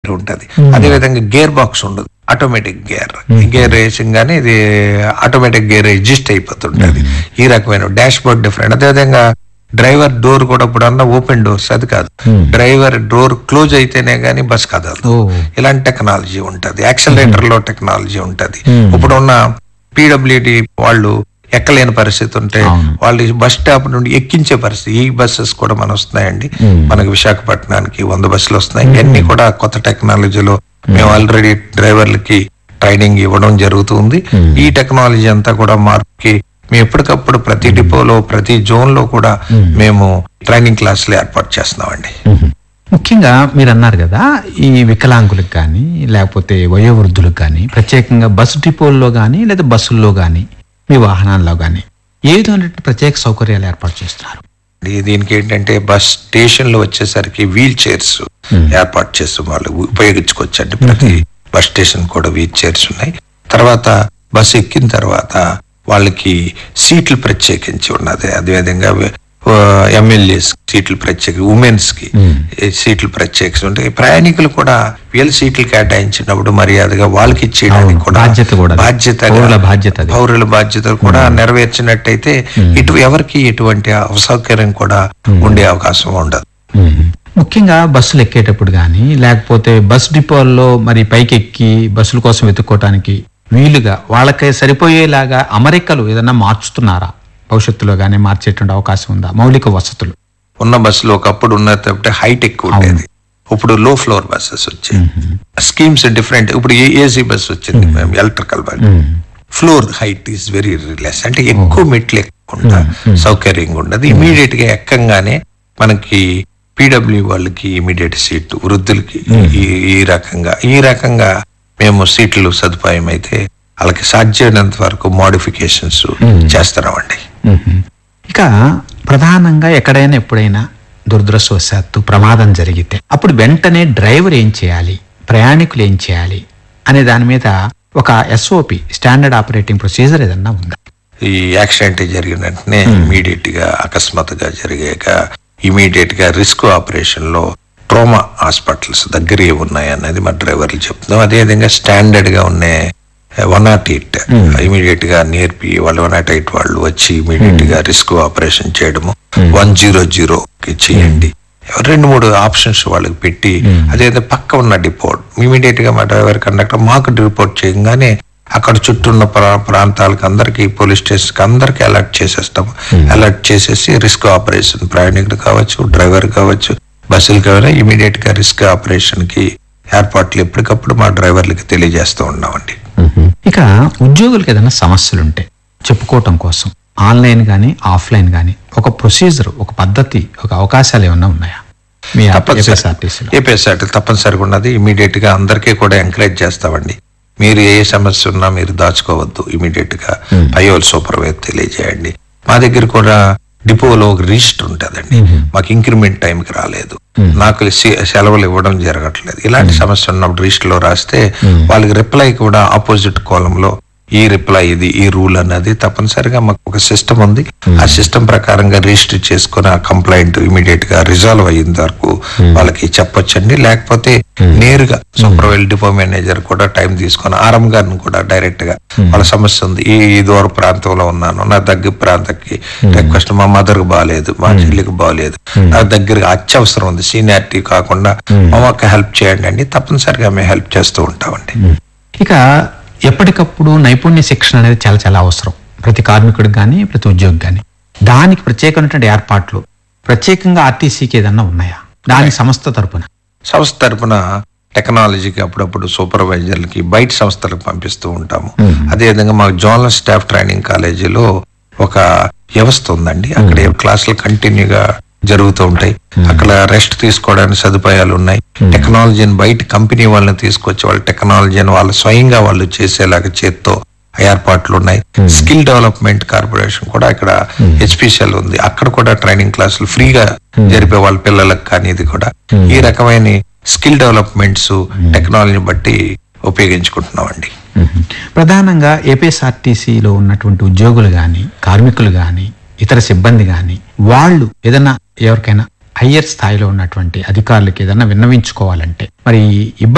Accelerator ఉంటది అదే విధంగా గేర్ బాక్స్ ఉండదు ఆటోమేటిక్ గేర్ గేర్ వేసింగానే ఇది ఆటోమేటిక్ గేర్ అడ్జస్ట్ అయిపోతుంటది ఈ రకమైన డాష్ బోర్డ్ డిఫరెంట్ అదేవిధంగా డ్రైవర్ డోర్ కూడా ఇప్పుడు అన్న ఓపెన్ డోర్స్ అది కాదు డ్రైవర్ డోర్ క్లోజ్ అయితేనే గానీ బస్ కదలదు ఓ ఇలాంటి టెక్నాలజీ ఉంటది యాక్సిలరేటర్ లో టెక్నాలజీ ఉంటది ఇప్పుడు ఉన్న పీడబ్ల్యూడి వాళ్ళు ఎక్కలేని పరిస్థితి ఉంటే అవును. వాళ్ళు బస్ స్టాప్ నుండి ఎక్కించే పరిస్థితి ఈ బస్సెస్ కూడా మన వస్తున్నాయండి మనకి విశాఖపట్నానికి వంద బస్సులు వస్తున్నాయి ఇవన్నీ కూడా కొత్త టెక్నాలజీలో మేము ఆల్రెడీ డ్రైవర్లకి ట్రైనింగ్ ఇవ్వడం జరుగుతుంది ఈ టెక్నాలజీ అంతా కూడా మార్పుకి మేము ఎప్పటికప్పుడు ప్రతి డిపోలో ప్రతి జోన్ లో కూడా మేము ట్రైనింగ్ క్లాసులు ఏర్పాటు చేస్తున్నామండి ముఖ్యంగా మీరు అన్నారు కదా ఈ వికలాంగులకు కానీ లేకపోతే వయోవృద్ధులకు కానీ ప్రత్యేకంగా బస్సు డిపోల్లో కానీ లేదా బస్సుల్లో కానీ మీ వాహనాల్లో కానీ ఏ విధమైనటువంటి ప్రత్యేక సౌకర్యాలు ఏర్పాటు చేస్తున్నారు ఈ- దీనికి ఏంటంటే బస్ స్టేషన్ లో వచ్చేసరికి వీల్ చైర్స్ ఏర్పాటు చేస్తాం వాళ్ళు ఉపయోగించుకోవచ్చు అండి ప్రతి బస్ స్టేషన్ కూడా వీల్ చైర్స్ ఉన్నాయి తర్వాత బస్ ఎక్కిన తర్వాత వాళ్ళకి సీట్లు ప్రత్యేకించి ఉన్నది అదేవిధంగా ఎమ్మెల్యేస్ సీట్లు ప్రత్యేక ఉమెన్స్ కి ఈ సీట్లు ప్రత్యేకించి ఉంటాయి ప్రయాణికులు కూడా వీళ్ళ సీట్లు కేటాయించినప్పుడు మర్యాదగా వాళ్ళకి ఇచ్చేయడానికి అవును, కూడా బాధ్యత కూడా అది. బాధ్యత పౌరుల బాధ్యత అది. పౌరుల బాధ్యతలు కూడా నెరవేర్చినట్టయితే ఇటు ఎవరికి ఎటువంటి అసౌకర్యం కూడా ఉండే అవకాశం ఉండదు ముఖ్యంగా బస్సులు ఎక్కేటప్పుడు కానీ లేకపోతే బస్ డిపోల్లో మరి పైకి ఎక్కి బస్సుల కోసం వెతుక్కోవటానికి వీలుగా వాళ్ళకి సరిపోయేలాగా అమరికలు ఏదన్నా మార్చుతున్నారా భవిష్యత్తులో కానీ మార్చేటువంటి అవకాశం ఉందా మౌలిక వసతులు ఉన్న బస్సులో ఒకప్పుడు ఉన్నప్పుడు హైట్ ఎక్కువ ఉండేది ఇప్పుడు లో ఫ్లోర్ బస్సెస్ వచ్చాయి స్కీమ్స్ డిఫరెంట్ ఇప్పుడు ఏసీ బస్ వచ్చింది మేము electrical bus floor height is very less అంటే ఎక్కువ మెట్లు ఎక్కకుండా సౌకర్యంగా ఉండదు ఇమీడియట్ గా ఎక్కంగానే మనకి పీడబ్ల్యూ వాళ్ళకి ఇమీడియట్ సీట్ వృద్ధులకి ఈ- ఈ రకంగా ఈ రకంగా మేము సీట్లు సదుపాయం అయితే వాళ్ళకి సాధ్యమైనంత వరకు మోడిఫికేషన్స్ చేస్తున్నామండి ఇక ప్రధానంగా ఎక్కడైనా ఎప్పుడైనా దురదృష్టవశాత్తు ప్రమాదం జరిగితే అప్పుడు వెంటనే డ్రైవర్ ఏం చేయాలి ప్రయాణికులు ఏం చేయాలి అనే దాని మీద ఒక ఎస్ఓపి స్టాండర్డ్ ఆపరేటింగ్ ప్రొసీజర్ ఏదన్నా ఉందా ఈ యాక్సిడెంట్ జరిగిన వెంటనే ఇమీడియట్ గా అకస్మాత్తుగా జరిగాక ఇమీడియట్ గా రిస్క్ ఆపరేషన్ లో ట్రోమా హాస్పిటల్స్ దగ్గర ఏ ఉన్నాయి అనేది మా డ్రైవర్లు చెప్తున్నాం అదే విధంగా స్టాండర్డ్ గా ఉన్న వన్ నాట్ ఎయిట్ ఇమీడియట్ గా నేర్పి వాళ్ళు వన్ నాట్ ఎయిట్ వాళ్ళు వచ్చి ఇమీడియట్ గా రిస్క్ ఆపరేషన్ చేయడము వన్ జీరో జీరో చేయండి రెండు మూడు ఆప్షన్స్ వాళ్ళకి పెట్టి అదేదో పక్క ఉన్న డిపోట్ ఇమీడియట్ గా మా డ్రైవర్ కండక్టర్ మాకు రిపోర్ట్ చేయగానే అక్కడ చుట్టూ ఉన్న ప్రా- ప్రాంతాలకు అందరికి పోలీస్ స్టేషన్ కి అందరికి అలర్ట్ చేసేస్తాము అలర్ట్ చేసేసి రిస్క్ ఆపరేషన్ ప్రయాణికుడు కావచ్చు డ్రైవర్ కావచ్చు బస్సులు కావాలి ఇమీడియట్ గా రిస్క్ ఆపరేషన్ కి ఏర్పాట్లు ఎప్పటికప్పుడు మా డ్రైవర్లకి తెలియజేస్తూ ఉన్నామండి ఇక ఉద్యోగులకు ఏదైనా సమస్యలు ఉంటే చెప్పుకోవటం కోసం ఆన్లైన్ కానీ ఆఫ్లైన్ కానీ ఒక ప్రొసీజర్ ఒక పద్ధతి ఒక అవకాశాలు ఏమన్నా ఉన్నాయా మీ ఏపీఎస్ఆర్టీసీలో ఏపీఎస్ఆర్టీ తప్పనిసరిగా ఉన్నది ఇమీడియట్ గా అందరికీ కూడా ఎంకరేజ్ చేస్తామండి మీరు ఏ సమస్య ఉన్నా మీరు దాచుకోవద్దు ఇమీడియట్ గా పైఓల్ సూపర్వైజర్ తెలియజేయండి మా దగ్గర కూడా డిపోలో ఒక రిజిస్టర్ ఉంటుందండి మాకు ఇంక్రిమెంట్ టైంకి రాలేదు నాకు సె- సెలవులు ఇవ్వడం జరగట్లేదు ఇలాంటి సమస్య ఉన్నప్పుడు రిజిస్టర్ లో రాస్తే వాళ్ళకి రిప్లై కూడా ఆపోజిట్ కాలంలో ఈ రిప్లై ఇది ఈ రూల్ అన్నది తప్పనిసరిగా మాకు ఒక సిస్టమ్ ఉంది ఆ సిస్టమ్ ప్రకారంగా రిజిస్టర్ చేసుకుని ఆ కంప్లైంట్ ఇమీడియట్ గా రిజాల్వ్ అయ్యేంత వరకు వాళ్ళకి చెప్పొచ్చండి లేకపోతే నేరుగా సూపర్వైల్ డిపో మేనేజర్ కూడా టైం తీసుకొని ఆరం గారిని కూడా డైరెక్ట్ గా వాళ్ళ సమస్య ఉంది ఈ ఈ దూర ప్రాంతంలో ఉన్నాను నా దగ్గర ప్రాంతానికి రిక్వెస్ట్ మా మదర్ కి బాగాలేదు మా చెల్లికి బాగాలేదు నా దగ్గర అత్యవసరం ఉంది సీనియారిటీ కాకుండా మా అక్క హెల్ప్ చేయండి అండి తప్పనిసరిగా మేము హెల్ప్ చేస్తూ ఉంటామండి ఇక ఎప్పటికప్పుడు నైపుణ్య శిక్షణ అనేది చాలా చాలా అవసరం ప్రతి కార్మికుడికి కానీ ప్రతి ఉద్యోగి కానీ దానికి ప్రత్యేకమైనటువంటి ఏర్పాట్లు ప్రత్యేకంగా ఆర్టీసీకి ఏదన్నా ఉన్నాయా దాని సంస్థ తరపున సంస్థ తరపున టెక్నాలజీకి అప్పుడప్పుడు సూపర్వైజర్లకి బయట సంస్థలకు పంపిస్తూ ఉంటాము అదేవిధంగా మాకు జోనల్ స్టాఫ్ ట్రైనింగ్ కాలేజీలో ఒక వ్యవస్థ ఉందండి అక్కడ ఏ క్లాసులు కంటిన్యూగా జరుగుతూ ఉంటాయి అక్కడ రెస్ట్ తీసుకోవడానికి సదుపాయాలు ఉన్నాయి టెక్నాలజీని బయట కంపెనీ వాళ్ళని తీసుకొచ్చి వాళ్ళ టెక్నాలజీని వాళ్ళు స్వయంగా వాళ్ళు చేసేలాగా చేత్తో ఏర్పాట్లు ఉన్నాయి స్కిల్ డెవలప్మెంట్ కార్పొరేషన్ కూడా ఇక్కడ హెచ్పిసిఎల్ ఉంది అక్కడ కూడా ట్రైనింగ్ క్లాసులు ఫ్రీగా జరిపే వాళ్ళ పిల్లలకు కానీ ఇది కూడా ఈ రకమైన స్కిల్ డెవలప్మెంట్స్ టెక్నాలజీని బట్టి ఉపయోగించుకుంటున్నామండి ప్రధానంగా ఏపీఎస్ఆర్టీసీలో ఉన్నటువంటి ఉద్యోగులు కానీ కార్మికులు కానీ ఇతర సిబ్బంది కానీ వాళ్ళు ఏదైనా ఎవరికైనా హయ్యర్ స్థాయిలో ఉన్నటువంటి అధికారులకి ఏదైనా విన్నవించుకోవాలంటే మరి ఇబ్బంది